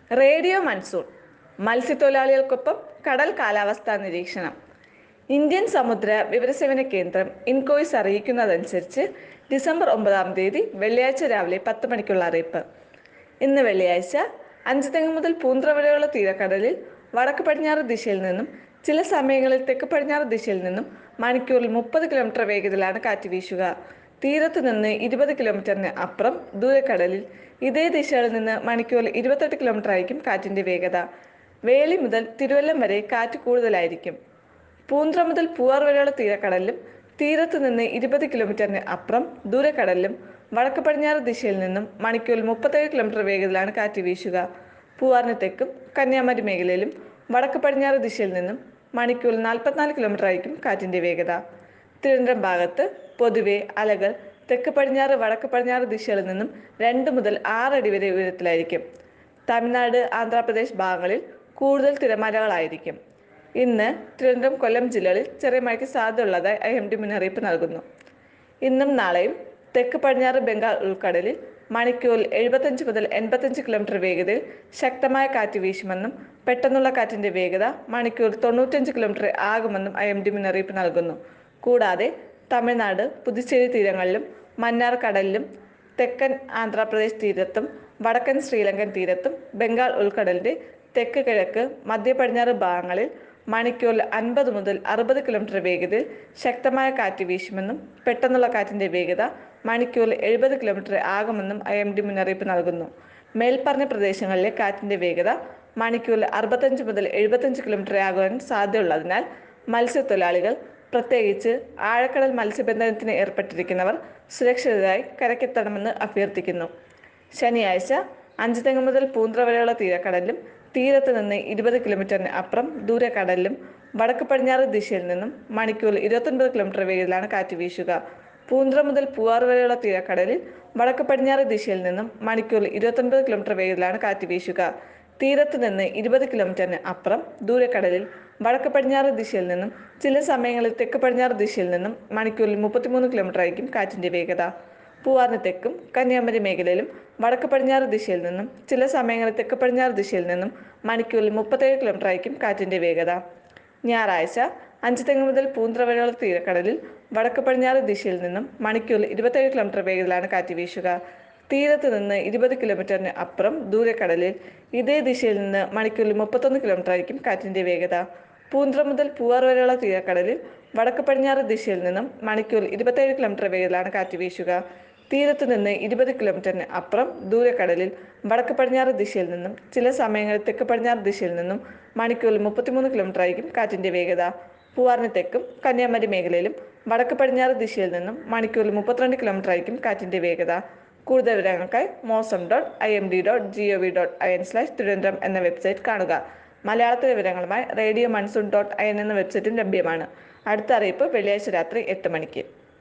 radio monsoon മത്സ്യത്തൊഴിലാളികൾക്കൊപ്പം കടൽ കാലാവസ്ഥാ നിരീക്ഷണം ഇന്ത്യൻ സമുദ്ര വിവരസേവന കേന്ദ്രം ഇൻകോയ്സ് അറിയിക്കുന്നതനുസരിച്ച് ഡിസംബർ ഒമ്പതാം തീയതി വെള്ളിയാഴ്ച രാവിലെ പത്ത് മണിക്കുള്ള അറിയിപ്പ് ഇന്ന് വെള്ളിയാഴ്ച അഞ്ചുതെങ്ങ് മുതൽ പൂന്ത്ര വരെയുള്ള തീരക്കടലിൽ വടക്ക് പടിഞ്ഞാറ് ദിശയിൽ നിന്നും ചില സമയങ്ങളിൽ തെക്ക് പടിഞ്ഞാറ് ദിശയിൽ നിന്നും മണിക്കൂറിൽ മുപ്പത് കിലോമീറ്റർ വേഗതയിലാണ് കാറ്റ് വീശുക തീരത്ത് നിന്ന് ഇരുപത് കിലോമീറ്ററിന് അപ്പുറം ദൂരക്കടലിൽ ഇതേ ദിശകളിൽ നിന്ന് മണിക്കൂറിൽ ഇരുപത്തെട്ട് കിലോമീറ്റർ ആയിരിക്കും കാറ്റിന്റെ വേഗത വേളി മുതൽ തിരുവല്ലം വരെ കാറ്റ് കൂടുതലായിരിക്കും പൂന്ത്ര മുതൽ പൂവാർ വരെയുള്ള തീരക്കടലിലും തീരത്ത് നിന്ന് ഇരുപത് കിലോമീറ്ററിന് അപ്പുറം ദൂരക്കടലിലും വടക്ക് പടിഞ്ഞാറ് ദിശയിൽ നിന്നും മണിക്കൂറിൽ മുപ്പത്തേഴ് കിലോമീറ്റർ വേഗത്തിലാണ് കാറ്റ് വീശുക പൂവാറിന് തെക്കും കന്യാകുമാരി മേഖലയിലും വടക്ക് പടിഞ്ഞാറ് ദിശയിൽ നിന്നും മണിക്കൂറിൽ നാൽപ്പത്തിനാല് കിലോമീറ്റർ ആയിരിക്കും കാറ്റിന്റെ വേഗത തിരുവനന്തപുരം ഭാഗത്ത് പൊതുവെ അലകൾ തെക്ക് പടിഞ്ഞാറ് വടക്ക് പടിഞ്ഞാറ് ദിശകളിൽ നിന്നും രണ്ട് മുതൽ ആറടി വരെ ഉയരത്തിലായിരിക്കും തമിഴ്നാട് ആന്ധ്രാപ്രദേശ് ഭാഗങ്ങളിൽ കൂടുതൽ തിരമാലകളായിരിക്കും ഇന്ന് തിരുവനന്തപുരം കൊല്ലം ജില്ലകളിൽ ചെറിയ മഴയ്ക്ക് സാധ്യതയുള്ളതായി ഐ എം ഡി മുന്നറിയിപ്പ് നൽകുന്നു ഇന്നും നാളെയും തെക്ക് പടിഞ്ഞാറ് ബംഗാൾ ഉൾക്കടലിൽ മണിക്കൂറിൽ എഴുപത്തഞ്ച് മുതൽ എൺപത്തഞ്ച് കിലോമീറ്റർ വേഗതയിൽ ശക്തമായ കാറ്റ് വീശുമെന്നും പെട്ടെന്നുള്ള കാറ്റിന്റെ വേഗത മണിക്കൂറിൽ തൊണ്ണൂറ്റഞ്ച് കിലോമീറ്റർ ആകുമെന്നും ഐ എം ഡി മുന്നറിയിപ്പ് നൽകുന്നു കൂടാതെ തമിഴ്നാട് പുതുച്ചേരി തീരങ്ങളിലും മന്നാർ കടലിലും തെക്കൻ ആന്ധ്രാപ്രദേശ് തീരത്തും വടക്കൻ ശ്രീലങ്കൻ തീരത്തും ബംഗാൾ ഉൾക്കടലിന്റെ തെക്ക് കിഴക്ക് മധ്യ പടിഞ്ഞാറ് ഭാഗങ്ങളിൽ മണിക്കൂറിൽ അൻപത് മുതൽ അറുപത് കിലോമീറ്റർ വേഗതയിൽ ശക്തമായ കാറ്റ് വീശുമെന്നും പെട്ടെന്നുള്ള കാറ്റിന്റെ വേഗത മണിക്കൂറിൽ എഴുപത് കിലോമീറ്റർ ആകുമെന്നും ഐ എം ഡി മുന്നറിയിപ്പ് നൽകുന്നു മേൽപ്പറഞ്ഞ പ്രദേശങ്ങളിലെ കാറ്റിന്റെ വേഗത മണിക്കൂറിൽ അറുപത്തഞ്ച് മുതൽ എഴുപത്തഞ്ച് കിലോമീറ്റർ ആകുവാൻ സാധ്യതയുള്ളതിനാൽ മത്സ്യത്തൊഴിലാളികൾ പ്രത്യേകിച്ച് ആഴക്കടൽ മത്സ്യബന്ധനത്തിന് ഏർപ്പെട്ടിരിക്കുന്നവർ സുരക്ഷിതരായി കരക്കെത്തണമെന്ന് അഭ്യർത്ഥിക്കുന്നു ശനിയാഴ്ച അഞ്ചുതെങ്ങ് മുതൽ പൂന്ത്ര വരെയുള്ള തീരക്കടലിലും തീരത്ത് നിന്ന് ഇരുപത് കിലോമീറ്ററിന് അപ്പുറം ദൂരക്കടലിലും വടക്ക് പടിഞ്ഞാറ് ദിശയിൽ നിന്നും മണിക്കൂറിൽ ഇരുപത്തൊൻപത് കിലോമീറ്റർ വേഗത്തിലാണ് കാറ്റ് വീശുക പൂന്ത്ര മുതൽ പൂവാർ വരെയുള്ള തീരക്കടലിൽ വടക്ക് പടിഞ്ഞാറ് ദിശയിൽ നിന്നും മണിക്കൂറിൽ ഇരുപത്തൊൻപത് കിലോമീറ്റർ വേഗത്തിലാണ് കാറ്റ് വീശുക തീരത്ത് നിന്ന് ഇരുപത് കിലോമീറ്ററിന് അപ്പുറം ദൂരക്കടലിൽ വടക്ക് പടിഞ്ഞാറ് ദിശയിൽ നിന്നും ചില സമയങ്ങളിൽ തെക്ക് പടിഞ്ഞാറ് ദിശയിൽ നിന്നും മണിക്കൂറിൽ മുപ്പത്തിമൂന്ന് കിലോമീറ്റർ ആയിരിക്കും കാറ്റിന്റെ വേഗത പൂവാറിന് തെക്കും കന്യാകുമാരി മേഖലയിലും വടക്ക് പടിഞ്ഞാറ് ദിശയിൽ നിന്നും ചില സമയങ്ങളിൽ തെക്ക് പടിഞ്ഞാറ് ദിശയിൽ നിന്നും മണിക്കൂറിൽ മുപ്പത്തേഴ് കിലോമീറ്റർ ആയിരിക്കും കാറ്റിന്റെ വേഗത ഞായറാഴ്ച അഞ്ചുതെങ്ങ് മുതൽ പൂന്ത്ര വരെയുള്ള തീരക്കടലിൽ വടക്ക് പടിഞ്ഞാറ് ദിശയിൽ നിന്നും മണിക്കൂറിൽ ഇരുപത്തേഴ് കിലോമീറ്റർ വേഗത്തിലാണ് കാറ്റ് വീശുക തീരത്ത് നിന്ന് ഇരുപത് കിലോമീറ്ററിന് അപ്പുറം ദൂരക്കടലിൽ ഇതേ ദിശയിൽ നിന്ന് മണിക്കൂറിൽ മുപ്പത്തൊന്ന് കിലോമീറ്റർ ആയിരിക്കും കാറ്റിന്റെ വേഗത പൂന്ത്ര മുതൽ പൂവാർ വരെയുള്ള തീരക്കടലിൽ വടക്ക് പടിഞ്ഞാറ് ദിശയിൽ നിന്നും മണിക്കൂറിൽ ഇരുപത്തേഴ് കിലോമീറ്റർ വേഗത്തിലാണ് കാറ്റ് വീശുക തീരത്ത് നിന്ന് ഇരുപത് കിലോമീറ്ററിന് അപ്പുറം ദൂരക്കടലിൽ വടക്ക് പടിഞ്ഞാറ് ദിശയിൽ നിന്നും ചില സമയങ്ങളിൽ തെക്ക് പടിഞ്ഞാറ് ദിശയിൽ നിന്നും മണിക്കൂറിൽ മുപ്പത്തിമൂന്ന് കിലോമീറ്റർ ആയിരിക്കും കാറ്റിന്റെ വേഗത പൂവാറിന് തെക്കും കന്യാകുമാരി മേഖലയിലും വടക്ക് പടിഞ്ഞാറ് ദിശയിൽ നിന്നും മണിക്കൂറിൽ മുപ്പത്തിരണ്ട് കിലോമീറ്റർ ആയിരിക്കും കാറ്റിന്റെ വേഗത കൂടുതൽ വിവരങ്ങൾക്കായി mausam dot I M D dot G O V dot I N slash Thiruvananthapuram എന്ന വെബ്സൈറ്റ് കാണുക മലയാളത്തിലെ വിവരങ്ങളുമായി radio monsoon dot I N എന്ന വെബ്സൈറ്റും ലഭ്യമാണ് അടുത്ത അറിയിപ്പ് വെള്ളിയാഴ്ച രാത്രി എട്ട് മണിക്ക്